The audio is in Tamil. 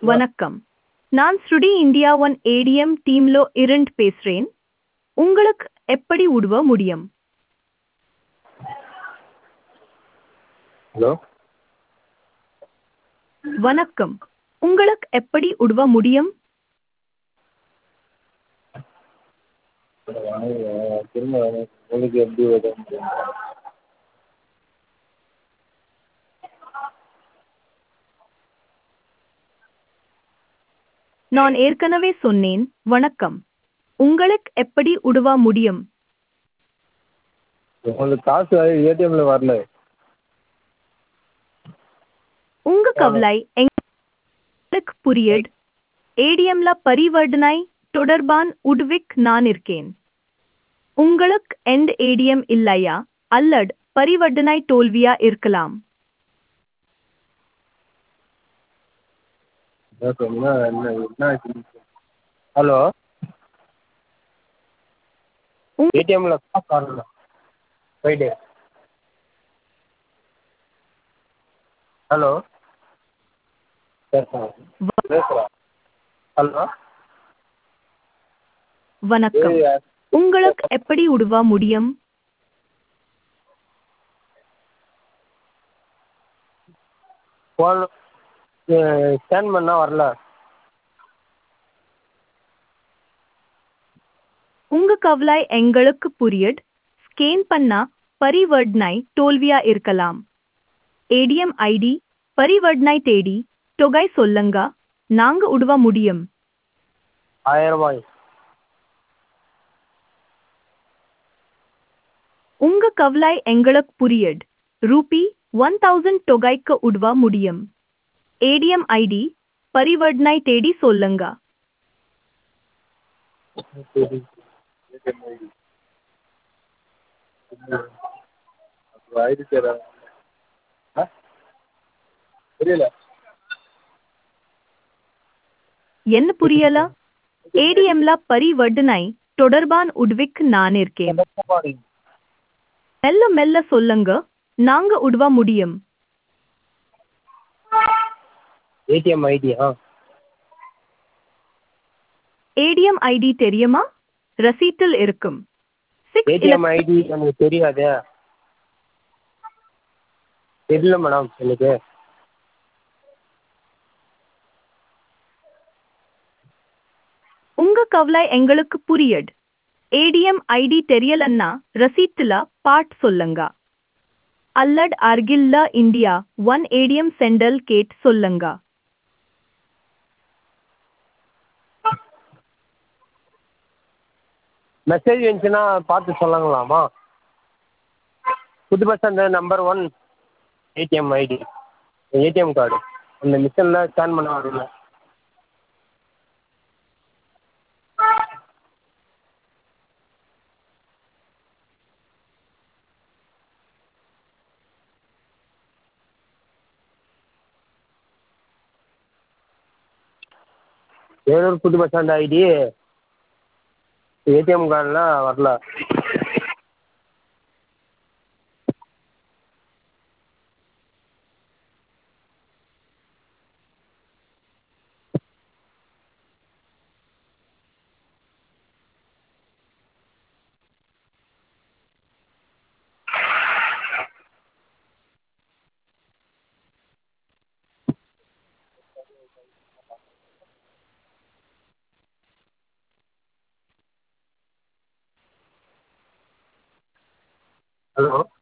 வணக்கம் நான் ஸ்ருடி இந்தியா ஒன் ஏடிஎம் டீம்லோ இருந்து பேசுறேன் உங்களுக்கு எப்படி உதவ முடியும் ஹலோ வணக்கம் உங்களுக்கு எப்படி உதவ முடியும் திரும்ப உங்களுக்கு எப்படி உதவ முடியும் நான் ஏற்கனவே சொன்னேன் வணக்கம் உங்களுக்கு எப்படி உதவ முடியும் உங்களுக்கு காசு ஏடிஎம்ல வரல உங்க கவலை எங்களுக்கு புரியுது ஏடிஎம்ல பரிவர்த்தனை தொடர்பான் உதவிக்கு நான் இருக்கேன் உங்களுக்கு எந்த ஏடிஎம் இல்லையா அல்லது பரிவர்த்தனை தோல்வியா இருக்கலாம் என்ன என்ன என்ன ஆச்சு ஹலோ உங்க- ஏடிஎம்ல காசு வரல ஃப்ரைடே ஹலோ பேசுகிறேன் பேசுகிறேன் ஹலோ வணக்கம் உங்களுக்கு எப்படி உதவ முடியும் ஃபோன் ஸ்கேன் பண்ணால் வரல உங்க கவலை எங்களுக்கு புரியுது ஸ்கேன் பண்ணா பரிவர்த்தனை தோல்வியா இருக்கலாம் ஏடிஎம் ஐடி பரிவர்த்தனை தேடி தொகை சொல்லுங்க நாங்க உதவ முடியும் ஆயிரம் ரூபாய் உங்க கவலை எங்களுக்கு புரியுது ரூபி ஒன் தௌசண்ட் தொகைக்கு உதவ முடியும் ஏடிஎம் ஐடி பரிவர்த்தனை தேடி சொல்லுங்க சரி ஏடிஎம் ஐடி அப்போ ஐடி தர ஆ புரியல என்ன புரியல ஏடிஎம்ல பரிவர்த்தனை தொடர்பான் உதவிக்கு நான் இருக்கேன் மெல்ல மெல்ல சொல்லுங்க நாங்க உதவ முடியும் ஏடிஎம் ஐடி ஆ ஏடிஎம் ஐடி தெரியுமா ரசீட்டில் இருக்கும் சிக்ஸ் ஏடிஎம் ஐடி எனக்கு தெரியாதே தெரியல மேடம் எனக்கு உங்க கவலை எங்களுக்கு புரியுது ஏடிஎம் ஐடி தெரியலன்னா ரசீட்டுல பாட் சொல்லுங்க அல்லட் அர்கில்ல இந்தியா ஒன் ஏடிஎம் சென்டல் கேட் சொல்லுங்க மெசேஜ் வந்துச்சுன்னா பார்த்து சொல்லுங்களாமா புது bus stand number one ATM ID ATM card அந்த மிஷினில் ஸ்கேன் பண்ண வரும்ல வேலூர் புது பஸ் ஸ்டாண்டு ஐடி ஏடிஎம் கார்டில் வரல ஹலோ